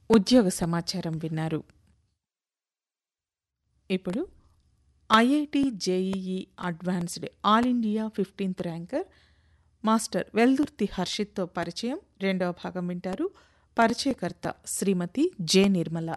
ఉద్యోగ సమాచారం విన్నారు ఇప్పుడు IIT JEE advanced all India fifteenth ranker master Veldurthi హర్షిత్తో పరిచయం రెండవ భాగం వింటారు పరిచయకర్త Shrimati J Nirmala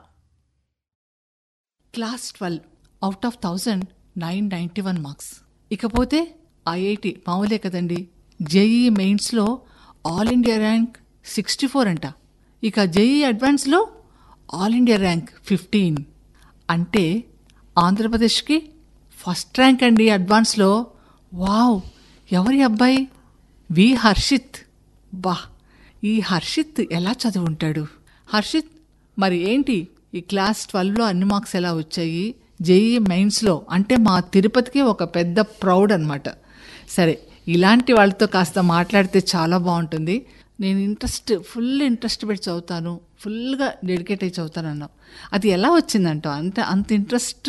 class twelve out of thousand nine ninety one marks ఇకపోతే ఐఐటి మామూలే కదండి జేఈ మెయిన్స్లో all India rank sixty four అంట ఇక జేఈ అడ్వాన్స్లో ఆల్ ఇండియా ర్యాంక్ ఫిఫ్టీన్ అంటే ఆంధ్రప్రదేశ్కి ఫస్ట్ ర్యాంక్ అండి అడ్వాన్స్లో వావ్ ఎవరి అబ్బాయి వి హర్షిత్ బా ఈ హర్షిత్ ఎలా చదువుంటాడు హర్షిత్ మరి ఏంటి ఈ క్లాస్ ట్వెల్వ్లో అన్ని మార్క్స్ ఎలా వచ్చాయి జేఈ మెయిన్స్లో అంటే మా తిరుపతికి ఒక పెద్ద ప్రౌడ్ అనమాట సరే ఇలాంటి వాళ్ళతో కాస్త మాట్లాడితే చాలా బాగుంటుంది నేను ఇంట్రెస్ట్ ఫుల్ ఇంట్రెస్ట్ పెట్టి చదువుతాను ఫుల్గా డెడికేట్ అయి చదువుతాను అన్నావు అది ఎలా వచ్చిందంట అంటే అంత ఇంట్రెస్ట్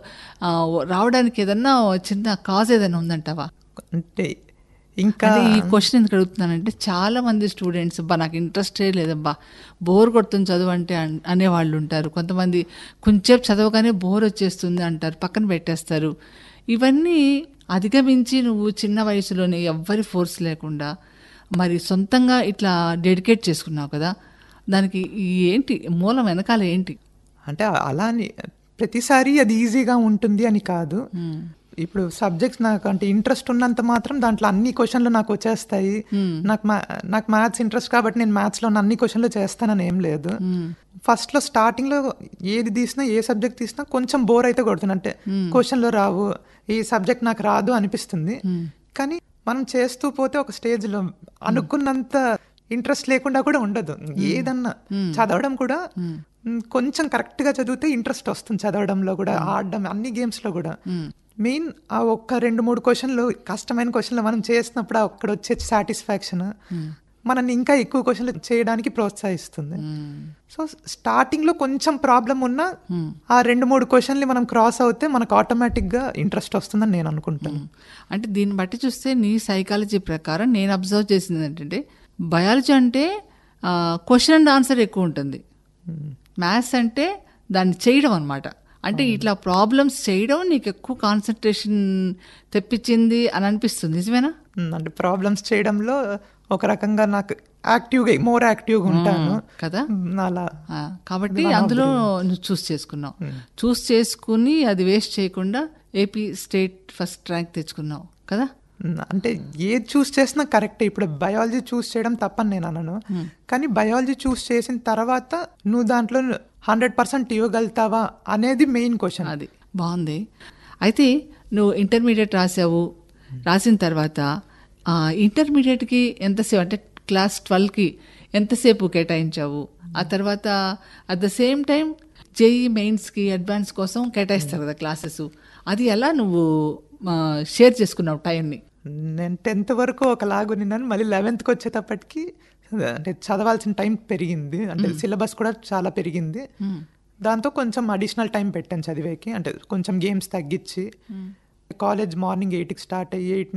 రావడానికి ఏదన్నా చిన్న కాజ్ ఏదైనా ఉందంటావా అంటే ఇంకా అదే ఈ క్వశ్చన్ ఎందుకు అడుగుతున్నానంటే చాలా మంది స్టూడెంట్స్ బా నాకు ఇంట్రెస్టే లేదబ్బా బోర్ కొడుతుంది చదువు అంటే అన్- అనేవాళ్ళు ఉంటారు కొంతమంది కొంచెంసేపు చదవగానే బోర్ వచ్చేస్తుంది అంటారు పక్కన పెట్టేస్తారు ఇవన్నీ అధిగమించి నువ్వు చిన్న వయసులోనే ఎవ్వరి ఫోర్స్ లేకుండా మరి సొంతంగా ఇట్లా డెడికేట్ చేసుకున్నావు కదా దానికి ఈ ఏంటి మూలం వెనకాల ఏంటి అంటే అలా అని ప్రతిసారి అది ఈజీగా ఉంటుంది అని కాదు ఇప్పుడు సబ్జెక్ట్స్ నాకు అంటే ఇంట్రెస్ట్ ఉన్నంత మాత్రం దాంట్లో అన్ని క్వశ్చన్లు నాకు వచ్చేస్తాయి నాకు మా నాకు మ్యాథ్స్ ఇంట్రెస్ట్ కాబట్టి నేను మ్యాథ్స్లో ఉన్న అన్ని క్వశ్చన్లు చేస్తానని ఏం లేదు ఫస్ట్లో స్టార్టింగ్లో ఏది తీసినా ఏ సబ్జెక్ట్ తీసినా కొంచెం బోర్ అయితే కొడుతుంది అంటే క్వశ్చన్లు రావు ఈ సబ్జెక్ట్ నాకు రాదు అనిపిస్తుంది కానీ మనం చేస్తూ పోతే ఒక స్టేజ్లో అనుకున్నంత ఇంట్రెస్ట్ లేకుండా కూడా ఉండదు ఏదన్నా చదవడం కూడా మ్, కొంచెం కరెక్ట్ గా చదివితే ఇంట్రెస్ట్ వస్తుంది చదవడంలో కూడా ఆడడం అన్ని గేమ్స్ లో కూడా మెయిన్ ఆ ఒక్క రెండు మూడు క్వశ్చన్లు కష్టమైన క్వశ్చన్లు మనం చేసినప్పుడు ఆ అక్కడ వచ్చే సాటిస్ఫాక్షన్ మనల్ని ఇంకా ఎక్కువ క్వశ్చన్లు చేయడానికి ప్రోత్సహిస్తుంది సో స్టార్టింగ్ లో కొంచెం ప్రాబ్లం ఉన్నా ఆ రెండు మూడు క్వశ్చన్లు మనం క్రాస్ అవుతే మనకు ఆటోమేటిక్ గా ఇంట్రెస్ట్ వస్తుందని నేను అనుకుంటాను అంటే దీన్ని బట్టి చూస్తే నీ సైకాలజీ ప్రకారం నేను అబ్జర్వ్ చేసింది ఏంటంటే బయాలజీ అంటే క్వశ్చన్ అండ్ ఆన్సర్ ఎక్కువ ఉంటుంది మ్యాథ్స్ అంటే దాన్ని చేయడం అనమాట అంటే ఇట్లా ప్రాబ్లమ్స్ చేయడం నీకు ఎక్కువ కాన్సన్ట్రేషన్ తెప్పించింది అని అనిపిస్తుంది నిజమేనా మ్, అంటే ప్రాబ్లమ్స్ చేయడంలో ఒక రకంగా నాకు యాక్టివ్గా మోర్ యాక్టివ్గా ఉంటాను కదా మ్, అలా ఆ, కాబట్టి అందులో నువ్వు చూస్ చేసుకున్నావు చూస్ చేసుకుని అది వేస్ట్ చేయకుండా ఏపీ స్టేట్ ఫస్ట్ ర్యాంక్ తెచ్చుకున్నావు కదా మ్, అంటే ఏది చూస్ చేసినా కరెక్టే ఇప్పుడు బయాలజీ చూస్ చేయడం తప్పని నేను అనను కానీ బయాలజీ చూస్ చేసిన తర్వాత నువ్వు దాంట్లో హండ్రెడ్ పర్సెంట్ ఇవ్వగలుగుతావా అనేది మెయిన్ క్వశ్చన్ అది బాగుంది అయితే నువ్వు ఇంటర్మీడియట్ రాసావు రాసిన తర్వాత ఆ, ఇంటర్మీడియట్కి ఎంతసేపు అంటే క్లాస్ ట్వెల్వ్కి ఎంతసేపు కేటాయించావు ఆ తర్వాత at the same time JEE మెయిన్స్కి అడ్వాన్స్ కోసం కేటాయిస్తారు కదా క్లాసెస్ అది ఎలా నువ్వు షేర్ చేసుకున్నావు టైంని నేను టెన్త్ వరకు ఒకలాగు నిన్నాను మళ్ళీ లెవెన్త్కి వచ్చేటప్పటికి అంటే చదవాల్సిన టైం పెరిగింది అంటే సిలబస్ కూడా చాలా పెరిగింది దాంతో కొంచెం అడిషనల్ టైం పెట్టాను చదివేకి అంటే కొంచెం గేమ్స్ తగ్గించి కాలేజ్ మార్నింగ్ ఎయిట్కి స్టార్ట్ అయ్యి ఎయిట్